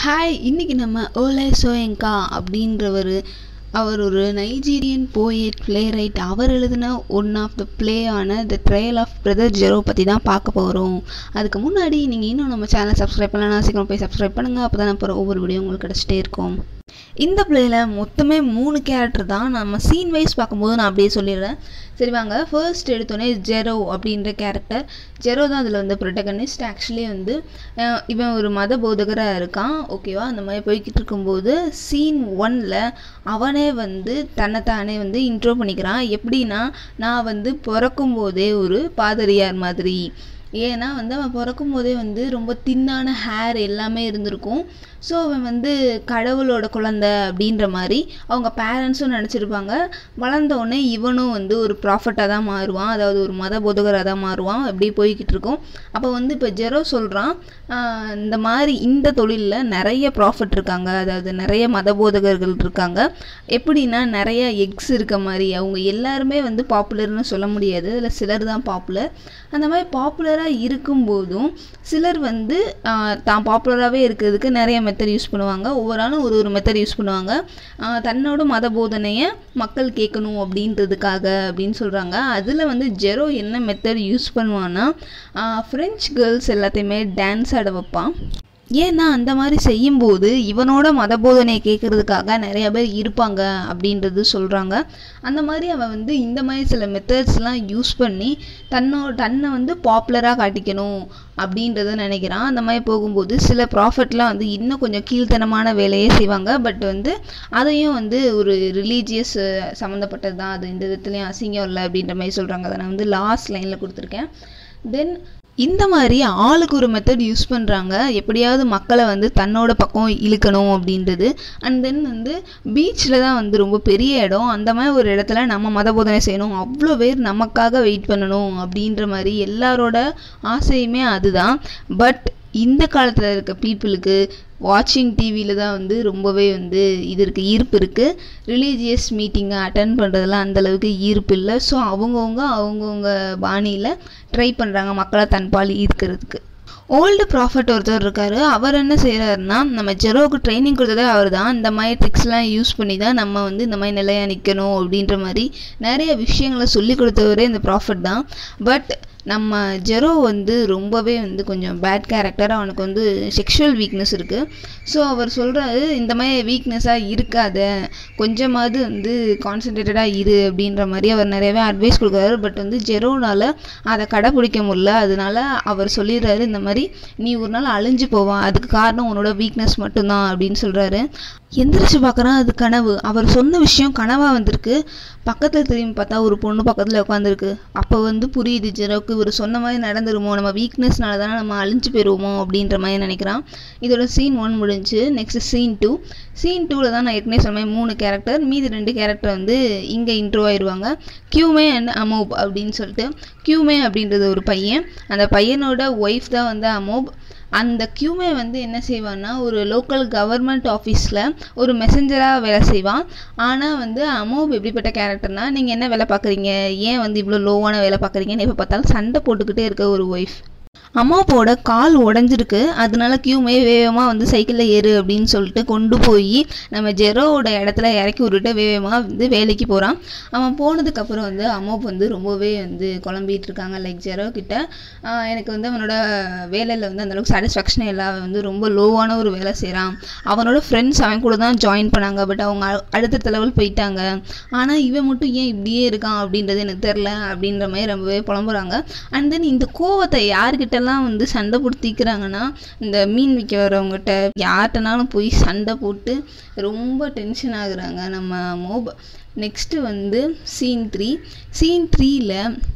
hi இன்னைக்கு நம்ம Olay சோயங்கா அப்படின்றவர் அவர் ஒரு நைஜீரியன் போயட் பிளே ரைட் அவர் எழுதின ஒன் ஆஃப் த பிளே ஆன the trial of brother Jero பற்றி தான் பார்க்க போகிறோம் அதுக்கு முன்னாடி நீங்கள் இன்னும் நம்ம சேனல் சப்ஸ்கிரைப் பண்ணலாம் சீக்கிரம் போய் சப்ஸ்கிரைப் பண்ணுங்கள் அப்போ தான் அப்புறம் ஒவ்வொரு வீடியோ உங்களுக்கு கிடச்சிட்டே இருக்கும் இந்த பிளேயில் மொத்தமே மூணு கேரக்டர் தான் நம்ம சீன் வைஸ் பார்க்கும்போது நான் அப்படியே சொல்லிடுறேன் சரி வாங்க ஃபர்ஸ்ட் எடுத்தோடனே ஜெரோ அப்படின்ற கேரக்டர் ஜெரோ தான் அதில் வந்து ப்ரொட்டகனிஸ்ட் ஆக்சுவலி வந்து அஹ், இவன் ஒரு மத போதகராக இருக்கான் ஓகேவா அந்த மாதிரி போய்கிட்டு இருக்கும்போது சீன் ஒன்ல அவனே வந்து தன்னைத்தானே வந்து இன்ட்ரோ பண்ணிக்கிறான் எப்படின்னா நான் வந்து பிறக்கும் போதே ஒரு பாதிரியார் மாதிரி ஏன்னா வந்து அவன் பிறக்கும் போதே வந்து ரொம்ப தின்னான ஹேர் எல்லாமே இருந்திருக்கும் ஸோ அவன் வந்து கடவுளோட குழந்தை அப்படின்ற மாதிரி அவங்க பேரண்ட்ஸும் நினச்சிருப்பாங்க வளர்ந்த உடனே இவனும் வந்து ஒரு ப்ராஃபட்டாக தான் மாறுவான் அதாவது ஒரு மத போதகராக தான் மாறுவான் அப்படி போய்கிட்டு இருக்கும் அப்போ வந்து இப்போ ஜெரோ சொல்கிறான் இந்த மாதிரி இந்த தொழிலில் நிறைய ப்ராஃபிட் இருக்காங்க அதாவது நிறைய மத போதகர்கள் இருக்காங்க எப்படின்னா நிறைய எக்ஸ் இருக்க மாதிரி அவங்க எல்லாருமே வந்து பாப்புலர்னு சொல்ல முடியாது அதில் சிலர் தான் பாப்புலர் அந்த மாதிரி பாப்புலராக இருக்கும்போதும் சிலர் வந்து ஆஹ், தான் பாப்புலராகவே இருக்கிறதுக்கு நிறைய மெத்தட் யூஸ் பண்ணுவாங்க ஒவ்வொரு ஆளும் ஒரு ஒரு மெத்தட் யூஸ் பண்ணுவாங்க ஆஹ், தன்னோட மத போதனையை மக்கள் கேட்கணும் அப்படின்றதுக்காக அப்படின்னு சொல்கிறாங்க அதில் வந்து ஜெரோ என்ன மெத்தட் யூஸ் பண்ணுவான்னா ஃப்ரெஞ்ச் கேர்ள்ஸ் எல்லாத்தையுமே டான்ஸ் ஆட வைப்பான் ஏன்னா அந்த மாதிரி செய்யும்போது இவனோட மத போதனையை கேட்கறதுக்காக நிறைய பேர் இருப்பாங்க அப்படின்றது சொல்கிறாங்க அந்த மாதிரி அவன் வந்து இந்த மாதிரி சில மெத்தட்ஸ்லாம் யூஸ் பண்ணி தன்னோ தன்னை வந்து பாப்புலராக காட்டிக்கணும் அப்படின்றத நினைக்கிறான் அந்த மாதிரி போகும்போது சில ப்ராஃபிட்லாம் வந்து இன்னும் கொஞ்சம் கீழ்த்தனமான வேலையே செய்வாங்க பட் வந்து அதையும் வந்து ஒரு ரிலீஜியஸ் சம்மந்தப்பட்டது தான் அது இந்த விதத்துலேயும் அசிங்கம் இல்லை அப்படின்ற மாதிரி சொல்கிறாங்க அதை நான் வந்து லாஸ்ட் லைனில் கொடுத்துருக்கேன் தென் இந்த மாதிரி ஆளுக்கு ஒரு மெத்தட் யூஸ் பண்ணுறாங்க எப்படியாவது மக்களை வந்து தன்னோட பக்கம் இழுக்கணும் அப்படின்றது அண்ட் தென் வந்து பீச்சில் தான் வந்து ரொம்ப பெரிய இடம் அந்த மாதிரி ஒரு இடத்துல நம்ம மத போதனை செய்யணும் அவ்வளோ பேர் நமக்காக வெயிட் பண்ணணும் அப்படின்ற மாதிரி எல்லாரோட ஆசையுமே அதுதான் பட் இந்த காலத்தில் இருக்க பீப்புளுக்கு வாட்சிங் டிவியில் தான் வந்து ரொம்பவே வந்து இது இருக்குது ஈர்ப்பு இருக்குது ரிலீஜியஸ் மீட்டிங்கை அட்டன் பண்ணுறதுலாம் அந்தளவுக்கு ஈர்ப்பு இல்லை ஸோ அவங்கவுங்க அவங்கவுங்க பாணியில் ட்ரை பண்ணுறாங்க மக்களை தன்பால் ஈர்க்கிறதுக்கு ஓல்டு ப்ராஃபட் ஒருத்தர் இருக்காரு அவர் என்ன செய்கிறாருன்னா நம்ம ஜெரோவுக்கு ட்ரைனிங் கொடுத்ததே அவர் தான் இந்த மாதிரி ட்ரிக்ஸ்லாம் யூஸ் பண்ணி தான் நம்ம வந்து இந்த மாதிரி நிலையா நிற்கணும் அப்படின்ற மாதிரி நிறைய விஷயங்களை சொல்லி கொடுத்தவரே இந்த ப்ராஃபட் தான் பட் நம்ம ஜெரோ வந்து ரொம்பவே வந்து கொஞ்சம் பேட் கேரக்டர் அவனுக்கு வந்து செக்ஷுவல் வீக்னஸ் இருக்குது ஸோ அவர் சொல்கிறாரு இந்த மாதிரி வீக்னஸாக இருக்காத கொஞ்சமாவது வந்து கான்சன்ட்ரேட்டடாக இரு அப்படின்ற மாதிரி அவர் நிறையவே அட்வைஸ் கொடுக்குறாரு பட் வந்து ஜெரோனால அதை கடைப்பிடிக்க முடியல அதனால அவர் சொல்லிடுறாரு இந்த மாதிரி நீ ஒரு நாள் அழிஞ்சு போவான் அதுக்கு காரணம் உன்னோட வீக்னஸ் மட்டும்தான் அப்படின்னு சொல்கிறாரு எந்திரிச்சு பார்க்குறான் அது கனவு அவர் சொன்ன விஷயம் கனவாக வந்திருக்கு பக்கத்தில் திரும்பி பார்த்தா ஒரு பொண்ணு பக்கத்தில் உட்காந்துருக்கு அப்போ வந்து புரியுது ஜெரோக்கு இவர் சொன்ன மாதிரி நடந்துருமோ நம்ம வீக்னஸ்னால தானே நம்ம அழிஞ்சு போயிடுவோமோ அப்படின்ற மாதிரி நினைக்கிறான் இதோட சீன் ஒன் முடிஞ்சு நெக்ஸ்ட் சீன் டூ சீன் டூவில் தான் நான் ஏற்கனவே சொன்ன மாதிரி மூணு கேரக்டர் மீதி ரெண்டு கேரக்டர் வந்து இங்கே இன்ட்ரோ ஆயிடுவாங்க கியூமே அண்ட் அமோப் அப்படின்னு சொல்லிட்டு கியூமே அப்படின்றது ஒரு பையன் அந்த பையனோட ஒய்ஃப் தான் வந்து அமோப் அந்த கியூமே வந்து என்ன செய்வான்னா ஒரு லோக்கல் கவர்மெண்ட் ஆஃபீஸில் ஒரு மெசஞ்சராக வேலை செய்வான் ஆனால் வந்து அமோப் எப்படிப்பட்ட கேரக்டர்னா நீங்கள் என்ன வேலை பார்க்குறீங்க ஏன் வந்து இவ்வளோ லோவான வேலை பார்க்குறீங்கன்னு எப்போ பார்த்தாலும் சண்டை போட்டுக்கிட்டே இருக்க ஒரு ஒய்ஃப் அம்மாப்போட கால் உடஞ்சிருக்கு அதனால கியூமே வேகமாக வந்து சைக்கிளில் ஏறு அப்படின்னு சொல்லிட்டு கொண்டு போய் நம்ம ஜெரோவோட இடத்துல இறக்கி விட்டுட்டு வேகமாக வந்து வேலைக்கு போகிறான் அவன் போனதுக்கப்புறம் வந்து அம்மாப் வந்து ரொம்பவே வந்து குழம்பிட்டு இருக்காங்க லைக் ஜெரோ கிட்ட ஆஹ் எனக்கு வந்து அவனோட வேலையில் வந்து அந்தளவுக்கு சாட்டிஸ்ஃபேக்ஷனே இல்லை அவன் வந்து ரொம்ப லோவான ஒரு வேலை செய்கிறான் அவனோட ஃப்ரெண்ட்ஸ் அவன் கூட தான் ஜாயின் பண்ணாங்க பட் அவங்க அ- அடுத்தடுத்த லெவல் போயிட்டாங்க ஆனால் இவன் மட்டும் ஏன் இப்படியே இருக்கான் அப்படின்றது எனக்கு தெரில அப்படின்ற மாதிரி ரொம்பவே புலம்புறாங்க அண்ட் தென் இந்த கோவத்தை யார்கிட்டலாம் வந்து சண்டை போட்டுக்கிறாங்கன்னா இந்த மீன் விற்க வரவங்ககிட்ட யார்கிட்டனாலும் போய் சண்டை போட்டு ரொம்ப டென்ஷன் ஆகுறாங்க நம்ம மோப நெக்ஸ்ட்டு வந்து சீன் த்ரீ சீன் த்ரீல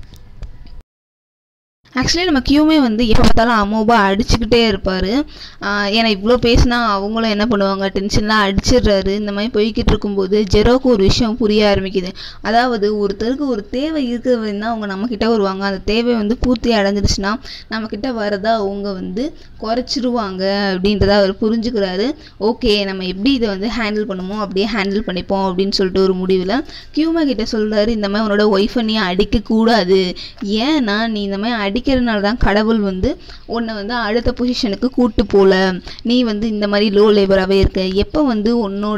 ஆக்சுவலி நம்ம கியூமே வந்து எப்போ பார்த்தாலும் அமோபா அடிச்சுக்கிட்டே இருப்பார் ஏன்னா இவ்வளோ பேசினா அவங்களும் என்ன பண்ணுவாங்க டென்ஷன்லாம் அடிச்சிடுறாரு இந்த மாதிரி போய்கிட்டு இருக்கும்போது ஜெரோக்கு ஒரு விஷயம் புரிய ஆரம்பிக்குது அதாவது ஒருத்தருக்கு ஒரு தேவை இருக்கிறதுனா அவங்க நம்மக்கிட்ட வருவாங்க அந்த தேவை வந்து பூர்த்தி அடைஞ்சிருச்சுன்னா நம்மக்கிட்ட வரதா அவங்க வந்து குறைச்சிருவாங்க அப்படின்றத அவர் புரிஞ்சுக்கிறாரு ஓகே நம்ம எப்படி இதை வந்து ஹேண்டில் பண்ணுமோ அப்படியே ஹேண்டில் பண்ணிப்போம் அப்படின்னு சொல்லிட்டு ஒரு முடிவில் கியூமா கிட்ட சொல்கிறாரு இந்த மாதிரி உன்னோட ஒய்ஃபை நீ அடிக்கக்கூடாது ஏன்னா நீ இந்த மாதிரி அடிக்க படிக்கிறதுனால தான் கடவுள் வந்து உன்னை வந்து அடுத்த பொசிஷனுக்கு கூட்டு போகல நீ வந்து இந்த மாதிரி லோ லேபராகவே இருக்க எப்போ வந்து உன்னோட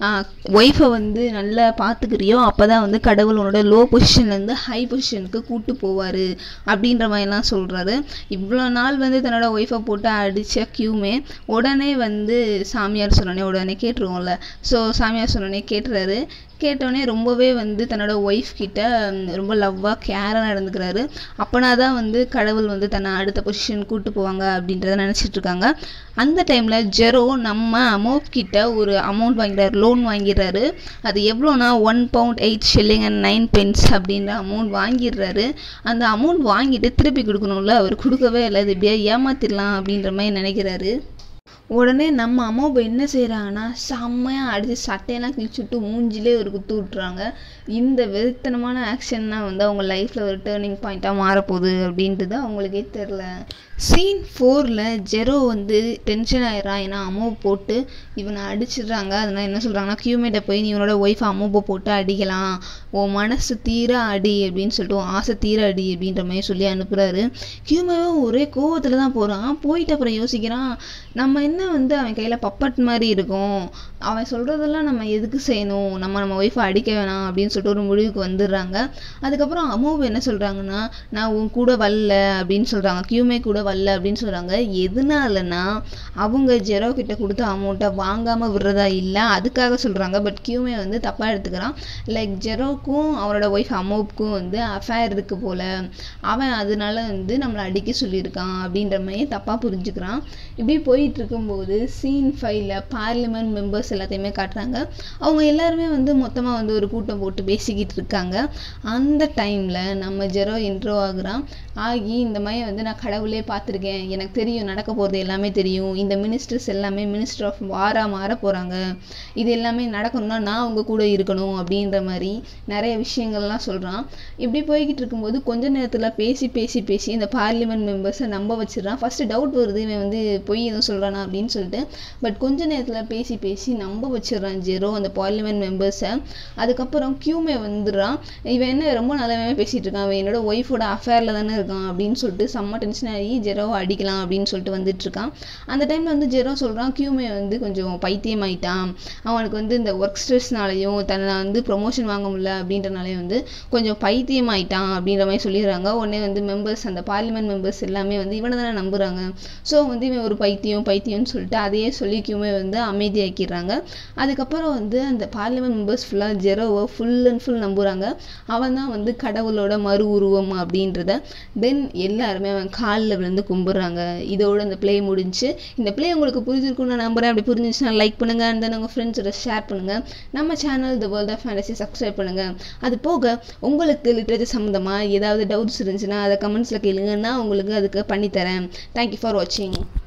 ஒய்ஃபை வந்து நல்லா பார்த்துக்கிறியோ அப்போ தான் வந்து கடவுள் உன்னோட லோ பொசிஷன்லேருந்து ஹை பொசிஷனுக்கு கூட்டு போவார் அப்படின்ற மாதிரிலாம் சொல்கிறாரு இவ்வளோ நாள் வந்து தன்னோட ஒய்ஃபை போட்டு அடித்த கியூமே உடனே வந்து சாமியார் சொன்னோடனே உடனே கேட்டுருவோம்ல ஸோ சாமியார் சொன்னோடனே கேட்டுறாரு கேட்டோடனே ரொம்பவே வந்து தன்னோட ஒய்ஃப் கிட்ட ம், ரொம்ப லவ்வாக கேராக நடந்துக்கிறாரு அப்போனா தான் வந்து கடவுள் வந்து தன்னை அடுத்த பொசிஷன் கூட்டு போவாங்க அப்படின்றத நினச்சிட்டு இருக்காங்க அந்த டைமில் ஜெரோ நம்ம அமௌண்ட் கிட்ட ஒரு அமௌண்ட் வாங்கிறாரு லோன் வாங்கிடுறாரு அது எவ்வளோனா one pound eight shilling and nine pence அப்படின்ற அமௌண்ட் வாங்கிடுறாரு அந்த அமௌண்ட் வாங்கிட்டு திருப்பி கொடுக்கணும்ல அவர் கொடுக்கவே இல்லை இது எப்படியா ஏமாத்திடலாம் அப்படின்ற மாதிரி நினைக்கிறாரு உடனே நம்ம அம்மாவை என்ன செய்கிறாங்கன்னா செம்மையாக அடித்து சட்டையெல்லாம் கிழிச்சு விட்டு மூஞ்சிலே ஒரு குத்து விட்றாங்க இந்த வெறித்தனமான ஆக்ஷன்னா வந்து அவங்க லைஃப்பில் ஒரு டேர்னிங் பாயிண்ட்டாக மாறப்போகுது அப்படின்றது அவங்களுக்கே தெரில சீன் ஃபோரில் ஜெரோ வந்து டென்ஷன் ஆயிடுறான் ஏன்னா அம்மாவை போட்டு இவனை அடிச்சிடுறாங்க அதனால் என்ன சொல்கிறாங்கன்னா கியூமேட்டை போய் நீ உன்னோட ஒய்ஃப் அம்மாவை போட்டு அடிக்கலாம் உன் மனசு தீர அடி அப்படின்னு சொல்லிட்டு உன் ஆசை தீர அடி அப்படின்ற மாதிரி சொல்லி அனுப்புகிறாரு கியூமேவும் ஒரே கோவத்தில் தான் போகிறான் போயிட்டு அப்புறம் யோசிக்கிறான் நம்ம என்ன வந்து அவன் கையில் பப்பட் மாதிரி இருக்கும் அவன் சொல்கிறதெல்லாம் நம்ம எதுக்கு செய்யணும் நம்ம நம்ம ஒய்ஃபை அடிக்க வேணாம் அப்படின்னு சொல்லிட்டு ஒரு முடிவுக்கு வந்துடுறாங்க அதுக்கப்புறம் அம்மாவை என்ன சொல்கிறாங்கன்னா நான் உன் கூட வரல அப்படின்னு சொல்கிறாங்க கியூமே கூட வரல அப்படின்னு சொல்கிறாங்க எதனாலனா அவங்க ஜெரோ கிட்ட கொடுத்த அமௌண்ட்டை வாங்காமல் விடுறதா இல்லை அதுக்காக சொல்கிறாங்க பட் கியூமே வந்து தப்பாக எடுத்துக்கிறான் லைக் ஜெரோக்கும் அவரோட ஒய்ஃப் அம்மாவுக்கும் வந்து அஃபேர் இருக்கு போல் அவன் அதனால வந்து நம்மளை அடிக்க சொல்லியிருக்கான் அப்படின்ற மாதிரி தப்பாக புரிஞ்சுக்கிறான் இப்படி போயிட்டு இருக்கும்போது சீன் ஃபைவ்ல பார்லிமெண்ட் மெம்பர்ஸ் எல்லாத்தையுமே காட்டுறாங்க அவங்க எல்லாருமே வந்து மொத்தமாக வந்து ஒரு கூட்டம் போட்டு பேசிக்கிட்டு இருக்காங்க அந்த டைமில் நம்ம ஜெரோ இன்ட்ரோ ஆகுறான் ஆகி இந்த மாதிரி வந்து நான் கடவுளே பார்த்துருக்கேன் எனக்கு தெரியும் நடக்க போகிறது எல்லாமே தெரியும் இந்த மினிஸ்டர்ஸ் எல்லாமே மினிஸ்டர் ஆஃப் வாரா மாற போகிறாங்க இது எல்லாமே நடக்கணும்னா நான் உங்க கூட இருக்கணும் அப்படின்ற மாதிரி நிறைய விஷயங்கள்லாம் சொல்கிறான் இப்படி போய்கிட்டு இருக்கும்போது கொஞ்ச நேரத்தில் பேசி பேசி பேசி இந்த பார்லிமெண்ட் மெம்பர்ஸை நம்ப வச்சிடறான் ஃபஸ்ட்டு டவுட் வருது இவன் வந்து பொய் எதுவும் சொல்கிறானா அப்படின்னு சொல்லிட்டு பட் கொஞ்ச நேரத்தில் பேசி பேசி நம்ப வச்சிடறான் ஜெரோ அந்த பார்லிமெண்ட் மெம்பர்ஸை அதுக்கப்புறம் கியூமே வந்துடுறான் இவன் என்ன ரொம்ப நல்லாவே பேசிகிட்டு இருக்கான் அவன் என்னோட ஒய்ஃபோட அஃபேரில் தானே இருக்கான் அப்படின்னு சொல்லிட்டு செம்ம டென்ஷன் ஆகி ஜெரோவை அடிக்கலாம் அப்படின்னு சொல்லிட்டு வந்துட்டு இருக்கான் அந்த டைமில் வந்து ஜெரோ சொல்கிறான் கியூமே வந்து கொஞ்சம் பைத்தியமாயிட்டான் அவனுக்கு வந்து இந்த ஒர்க் ஸ்ட்ரெஸ்னாலையும் தன்னை வந்து ப்ரொமோஷன் வாங்க முடியல அப்படின்றனாலையும் வந்து கொஞ்சம் பைத்தியமாயிட்டான் அப்படின்ற மாதிரி சொல்லிடுறாங்க உடனே வந்து மெம்பர்ஸ் அந்த பார்லிமெண்ட் மெம்பர்ஸ் எல்லாமே வந்து இவனை தானே நம்புறாங்க ஸோ வந்து இவன் ஒரு பைத்தியம் பைத்தியம்னு சொல்லிட்டு அதையே சொல்லி கியூமே வந்து அமைதியாக்கிடுறாங்க அதுக்கப்புறம் வந்து அந்த பார்லிமெண்ட் மெம்பர்ஸ் ஃபுல்லாக ஜெரோவை ஃபுல் அண்ட் ஃபுல் நம்புறாங்க அவன் தான் வந்து கடவுளோட மறு உருவம் அப்படின்றத தென் எல்லாருமே அவன் காலில் விழுந்து கும்பிட்றாங்க இதோட இந்த ப்ளே முடிஞ்சு இந்த ப்ளே உங்களுக்கு புரிஞ்சிருக்கும்னு நான் நம்புறேன் அப்படி புரிஞ்சிச்சுன்னா லைக் பண்ணுங்க அண்ட் தென் உங்கள் ஃப்ரெண்ட்ஸோட ஷேர் பண்ணுங்க நம்ம channel the world of fantasy subscribe பண்ணுங்க அது போக உங்களுக்கு லிட்ரேச்சர் சம்மந்தமாக ஏதாவது டவுட்ஸ் இருந்துச்சுன்னா அதை கமெண்ட்ஸில் கேளுங்க நான் உங்களுக்கு அதுக்கு பண்ணித்தரேன் தேங்க்யூ ஃபார் வாட்சிங்